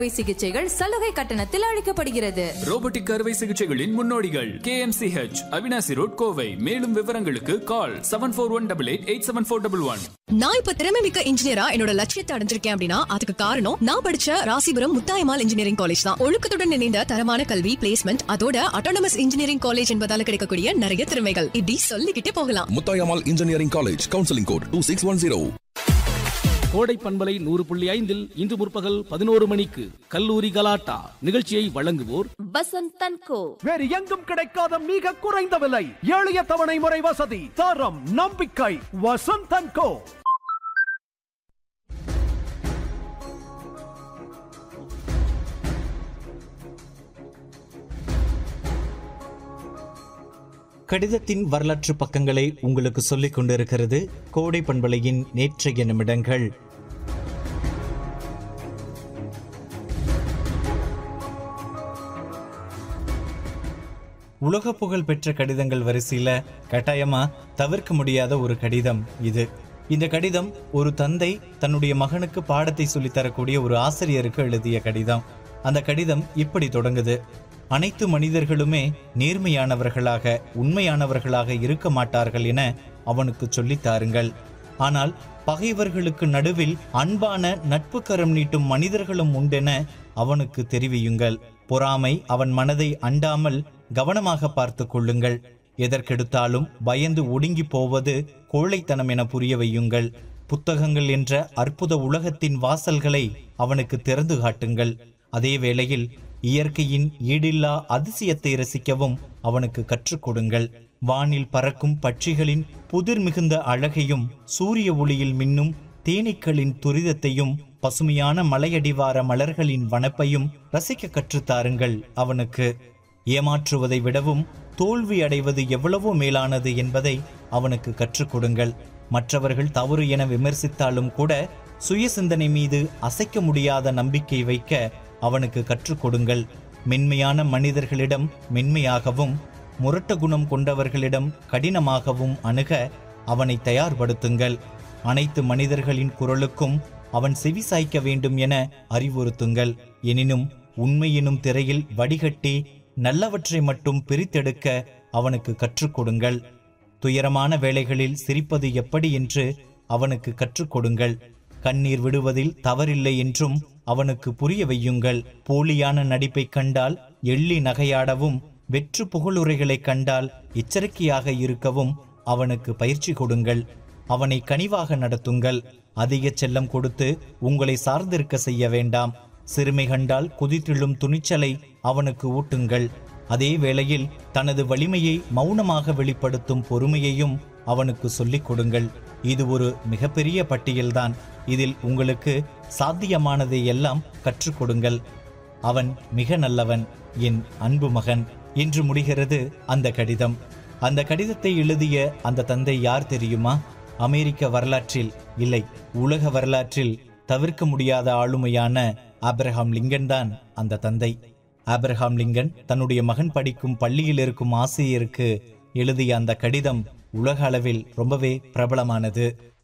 அறுவை சிகிச்சைகள் சலுகை கட்டணத்தில் அளிக்கப்படுகிறது ரோபோட்டிக் அறுவை சிகிச்சைகளின் முன்னோடிகள் கேஎம்சிஹெச் அவினாசி ரோட் கோவை மேலும் விவரங்களுக்கு call seven four one double eight eight seven four double one நான் இப்ப திறமை மிக்க இன்ஜினியரா என்னோட லட்சியத்தை அடைஞ்சிருக்கேன் அப்படின்னா அதுக்கு காரணம் நான் படிச்ச ராசிபுரம் முத்தாயமால் இன்ஜினியரிங் காலேஜ் தான் ஒழுக்கத்துடன் இணைந்த தரமான கல்வி பிளேஸ்மெண்ட் அதோட அட்டானமஸ் இன்ஜினியரிங் காலேஜ் என்பதால கிடைக்கக்கூடிய நிறைய திறமைகள் இப்படி சொல்லிக்கிட்டே போகலாம் Muthayammal engineering college counselling code two six one zero Kodai பண்பலை நூறு புள்ளி ஐந்தில் இன்று முற்பகல் பதினோரு மணிக்கு கல்லூரி கலாட்டா நிகழ்ச்சியை வழங்குவோர் வசந்த் தன்கோ வேறு எங்கும் கிடைக்காத மிக குறைந்த விலை எளிய தவணை முறை வசதி தரம் நம்பிக்கை வசந்தன் கோ கடிதத்தின் வரலாற்று பக்கங்களை உங்களுக்கு சொல்லிக் கொண்டிருக்கிறது கோடை பண்பலையின் நேற்றைய நிமிடங்கள் உலக புகழ் பெற்ற கடிதங்கள் வரிசையில கட்டாயமா தவிர்க்க முடியாத ஒரு கடிதம் இது இந்த கடிதம் ஒரு தந்தை தன்னுடைய மகனுக்கு பாடத்தை சொல்லித் தரக்கூடிய ஒரு ஆசிரியருக்கு எழுதிய கடிதம் அந்த கடிதம் இப்படி தொடங்குது அனைத்து மனிதர்களுமே நேர்மையானவர்களாக உண்மையானவர்களாக இருக்க மாட்டார்கள் என அவனுக்கு சொல்லித் தாருங்கள் ஆனால் பகைவர்களுக்கு நடுவில் அன்பான நட்பு கரம் நீட்டும் மனிதர்களும் உண்டென அவனுக்கு தெரிவியுங்கள் பொறாமை அவன் மனதை அண்டாமல் கவனமாக பார்த்து கொள்ளுங்கள் எதற்கெடுத்தாலும் பயந்து ஒடுங்கி போவது கோழைத்தனம் என புரிய வையுங்கள் புத்தகங்கள் என்ற அற்புத உலகத்தின் வாசல்களை அவனுக்கு திறந்து காட்டுங்கள் அதே வேளையில் இயற்கையின் ஈடில்லா அதிசயத்தை ரசிக்கவும் அவனுக்கு கற்றுக் கொடுங்கள் வானில் பறக்கும் பட்சிகளின் புதிர் மிகுந்த அழகையும் சூரிய ஒளியில் மின்னும் தேனீக்களின் துரிதத்தையும் பசுமையான மலையடிவார மலர்களின் வனப்பையும் ரசிக்க கற்றுத்தாருங்கள் அவனுக்கு ஏமாற்றுவதை விடவும் தோல்வி அடைவது எவ்வளவோ மேலானது என்பதை அவனுக்கு கற்றுக் கொடுங்கள் மற்றவர்கள் தவறு என விமர்சித்தாலும் கூட சுய சிந்தனை மீது அசைக்க முடியாத நம்பிக்கை வைக்க அவனுக்கு கற்றுக் கொடுங்கள் மென்மையான மனிதர்களிடம் மென்மையாகவும் முரட்ட குணம் கொண்டவர்களிடம் கடினமாகவும் அணுக அவனை தயார்படுத்துங்கள் அனைத்து மனிதர்களின் குரலுக்கும் அவன் செவி சாய்க்க வேண்டும் என அறிவுறுத்துங்கள் எனினும் உண்மை எனும் திரையில் வடிகட்டி நல்லவற்றை மட்டும் பிரித்தெடுக்க அவனுக்கு கற்றுக் கொடுங்கள் துயரமான வேளைகளில் சிரிப்பது எப்படி என்று அவனுக்கு கற்றுக் கொடுங்கள் கண்ணீர் விடுவதில் தவறில்லை என்றும் அவனுக்கு புரிய வையுங்கள் போலியான நடிப்பை கண்டால் எள்ளி நகையாடவும் வெற்று புகழுரைகளை கண்டால் எச்சரிக்கையாக இருக்கவும் அவனுக்கு பயிற்சி கொடுங்கள் அவனை கனிவாக நடத்துங்கள் அதிக செல்லம் கொடுத்து உங்களை சார்ந்திருக்க செய்ய வேண்டாம் சிறுமை கண்டால் குதித்தெழும் துணிச்சலை அவனுக்கு ஊட்டுங்கள் அதே வேளையில் தனது வலிமையை மௌனமாக வெளிப்படுத்தும் பொறுமையையும் அவனுக்கு சொல்லிக் கொடுங்கள் இது ஒரு மிகப்பெரிய பட்டியல்தான் இதில் உங்களுக்கு சாத்தியமானதை எல்லாம் கற்றுக் கொடுங்கள் அவன் மிக நல்லவன் என் அன்பு மகன் என்று முடிகிறது அந்த கடிதம் அந்த கடிதத்தை எழுதிய அந்த தந்தை யார் தெரியுமா அமெரிக்க வரலாற்றில் இல்லை உலக வரலாற்றில் தவிர்க்க முடியாத ஆளுமையான ஆப்ரஹாம் லிங்கன் தான் அந்த தந்தை ஆப்ரஹாம் லிங்கன் தன்னுடைய மகன் படிக்கும் பள்ளியில் இருக்கும் ஆசிரியருக்கு எழுதிய அந்த கடிதம் உலக அளவில் ரொம்பவே பிரபலமானது